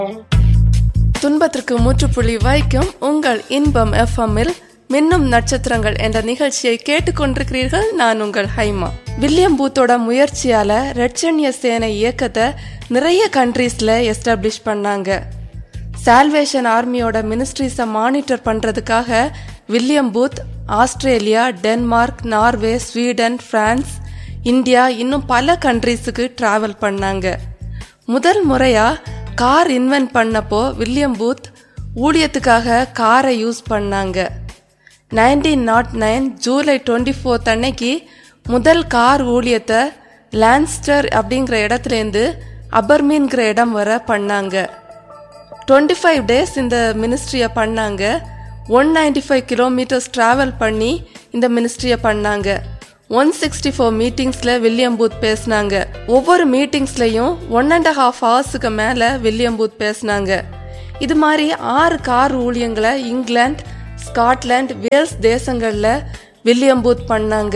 துன்பத்திற்கு முற்றுப்புள்ளி வைக்கும் உங்கள் இன்பம் எஃப்எம்மில் மின்னும் நட்சத்திரங்கள் என்ற நிகழ்ச்சியை கேட்டுக்கொண்டிருக்கிறீர்கள் நான் உங்கள் ஹைமா வில்லியம் பூத்தோட முயற்சியால ரெட்சன்ய சேனை இயக்கத்தை நிறைய கண்ட்ரீஸ்ல எஸ்டாப்ளிஷ் பண்ணாங்க சால்வேஷன் ஆர்மியோட மினிஸ்ட்ரிஸை மானிட்டர் பண்றதுக்காக William Booth Australia Denmark Norway Sweden France India இன்னும் பல கண்ட்ரீஸுக்கு டிராவல் பண்ணாங்க முதல் முறையா கார் இன்வென்ட் பண்ணப்போ வில்லியம் பூத் ஊழியத்துக்காக காரை யூஸ் பண்ணாங்க nineteen nought nine July twenty fourth அன்னைக்கு முதல் கார் ஊழியத்தை லான்ஸ்டர் அப்படிங்கிற இடத்துலேருந்து அபர்மீன்கிற இடம் வர பண்ணாங்க டுவெண்ட்டி ஃபைவ் டேஸ் இந்த மினிஸ்ட்ரியை பண்ணாங்க one ninety five kilometres travel பண்ணி இந்த மினிஸ்ட்ரியை பண்ணாங்க ஒன் சிக்ஸ்டி ஃபோர் மீட்டிங்ஸில் வில்லியம் பூத் பேசினாங்க ஒவ்வொரு மீட்டிங்ஸ்லையும் ஒன் அண்ட் ஹாஃப் ஹவர்ஸுக்கு மேலே வில்லியம் பூத் பேசினாங்க இது மாதிரி ஆறு கார் ஊழியங்களை இங்கிலாந்து ஸ்காட்லாந்து வேல்ஸ் தேசங்களில் வில்லியம் பூத் பண்ணாங்க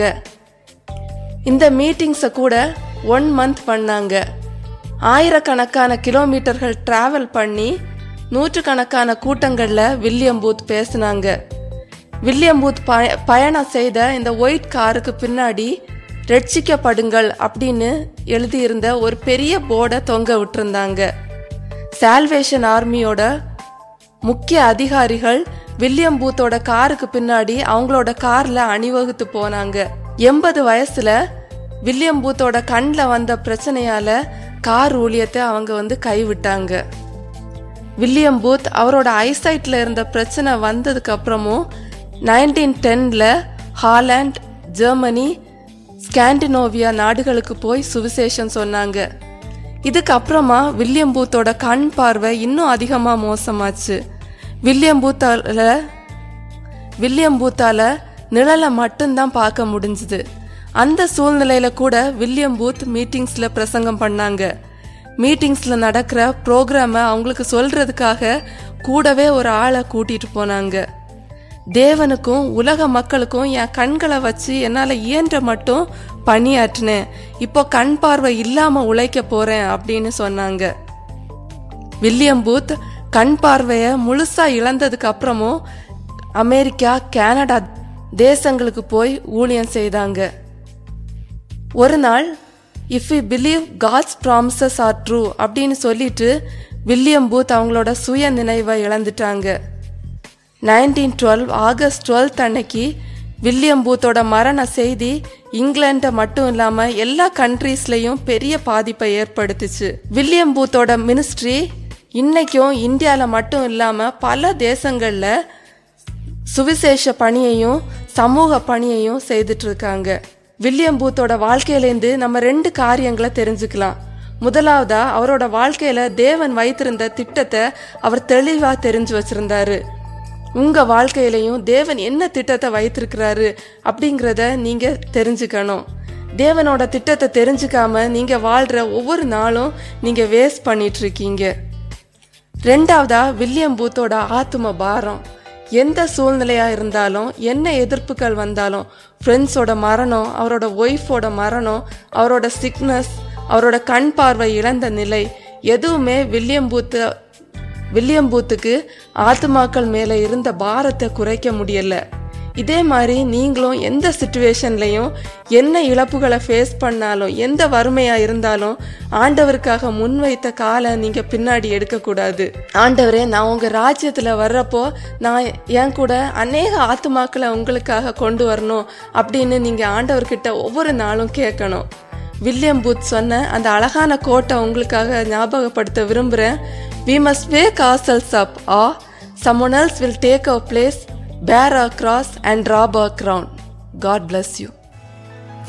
இந்த மீட்டிங்ஸை கூட ஒன் மந்த் பண்ணாங்க ஆயிரக்கணக்கான கிலோமீட்டர்கள் டிராவல் பண்ணி நூற்றுக்கணக்கான கூட்டங்களில் வில்லியம் பூத் பேசினாங்க வில்லியம் பூத் பய பயணம் செய்த இந்த ஒயிட் காருக்கு பின்னாடி ரட்சிக்கப்படுங்கள் அப்படின்னு எழுதியிருந்த ஒரு பெரிய போர்டை தொங்க விட்டுருந்தாங்க சால்வேஷன் ஆர்மியோட முக்கிய அதிகாரிகள் வில்லியம் பூத்தோட காருக்கு பின்னாடி அவங்களோட கார்ல அணிவகுத்து போனாங்க எண்பது வயசுல வில்லியம் பூத்தோட கண்ணில் வந்த பிரச்சனையால கார் ஊழியத்தை அவங்க வந்து கைவிட்டாங்க வில்லியம் பூத் அவரோட ஐசைட்ல இருந்த பிரச்சனை வந்ததுக்கு அப்புறமும் நைன்டீன் டென்ல ஹாலாண்ட் ஜெர்மனி ஸ்காண்டினோவியா நாடுகளுக்கு போய் சுவிசேஷம் சொன்னாங்க இதுக்கு அப்புறமா வில்லியம் பூத்தோட கண் பார்வை இன்னும் அதிகமா மோசமாச்சு வில்லியம் பூத்தால வில்லியம் பூத்தால நிழலை மட்டும்தான் பார்க்க முடிஞ்சுது அந்த சூழ்நிலையில கூட வில்லியம் பூத் மீட்டிங்ஸ்ல பிரசங்கம் பண்ணாங்க மீட்டிங்ஸ்ல நடக்கிற ப்ரோக்ராம அவங்களுக்கு சொல்றதுக்காக கூடவே ஒரு ஆளை கூட்டிட்டு போனாங்க தேவனுக்கும் உலக மக்களுக்கும் என் கண்களை வச்சு என்னால் இயன்ற மட்டும் பணியாற்றினேன் இப்போ கண் பார்வை இல்லாம உழைக்க போறேன் அப்படின்னு சொன்னாங்க வில்லியம் பூத் கண் பார்வையை முழுசா இழந்ததுக்கு அப்புறமும் அமெரிக்கா கனடா தேசங்களுக்கு போய் ஊழியம் செய்தாங்க ஒரு நாள் if you believe God's promises are true அப்படின்னு சொல்லிட்டு வில்லியம் பூத் அவங்களோட சுய நினைவை இழந்துட்டாங்க நைன்டீன் டுவெல் ஆகஸ்ட் டுவெல்த் அன்னைக்கு வில்லியம் பூத்தோட மரண செய்தி இங்கிலாண்டை மட்டும் இல்லாம எல்லா கண்ட்ரீஸ்லயும் பெரிய பாதிப்பை ஏற்படுத்துச்சு வில்லியம் பூத்தோட மினிஸ்ட்ரி இன்னைக்கும் இந்தியால மட்டும் இல்லாம பல தேசங்கள்ல சுவிசேஷ பணியையும் சமூக பணியையும் செய்துட்டு இருக்காங்க வில்லியம் பூத்தோட வாழ்க்கையிலேருந்து நம்ம ரெண்டு காரியங்களை தெரிஞ்சுக்கலாம் முதலாவதா அவரோட வாழ்க்கையில தேவன் வைத்திருந்த திட்டத்தை அவர் தெளிவா தெரிஞ்சு வச்சிருந்தாரு உங்க வாழ்க்கையிலையும் தேவன் என்ன திட்டத்தை வைத்திருக்கிறாரு அப்படிங்கிறத நீங்க தெரிஞ்சுக்கணும் தேவனோட திட்டத்தை தெரிஞ்சுக்காம நீங்க வாழ்ற ஒவ்வொரு நாளும் நீங்க வேஸ்ட் பண்ணிட்டு இருக்கீங்க ரெண்டாவதா வில்லியம் பூத்தோட ஆத்தும பாரம் எந்த சூழ்நிலையா இருந்தாலும் என்ன எதிர்ப்புகள் வந்தாலும் ஃப்ரெண்ட்ஸோட மரணம் அவரோட ஒய்ஃபோட மரணம் அவரோட சிக்னஸ் அவரோட கண் பார்வை இழந்த நிலை எதுவுமே வில்லியம் பூத்த வில்லியம் பூத்துக்கு ஆத்துமாக்கள் மேல இருந்த பாரத்தை குறைக்க முடியல இதே மாதிரி நீங்களும் எந்த சுச்சுவேஷன்லையும் என்ன இழப்புகளை ஃபேஸ் பண்ணாலும் எந்த வறுமையா இருந்தாலும் ஆண்டவருக்காக முன்வைத்த காலை நீங்க பின்னாடி எடுக்கக்கூடாது ஆண்டவரே நான் உங்க ராஜ்யத்துல வர்றப்போ நான் என் கூட அநேக ஆத்துமாக்களை உங்களுக்காக கொண்டு வரணும் அப்படின்னு நீங்க ஆண்டவர்கிட்ட ஒவ்வொரு நாளும் கேட்கணும் வில்லியம் பூத் சொன்ன அந்த அழகான கோட்டை உங்களுக்காக ஞாபகப்படுத்த விரும்புகிறேன் we must wake ourselves up ah someone else will take our place bear our cross and rob our crown god bless you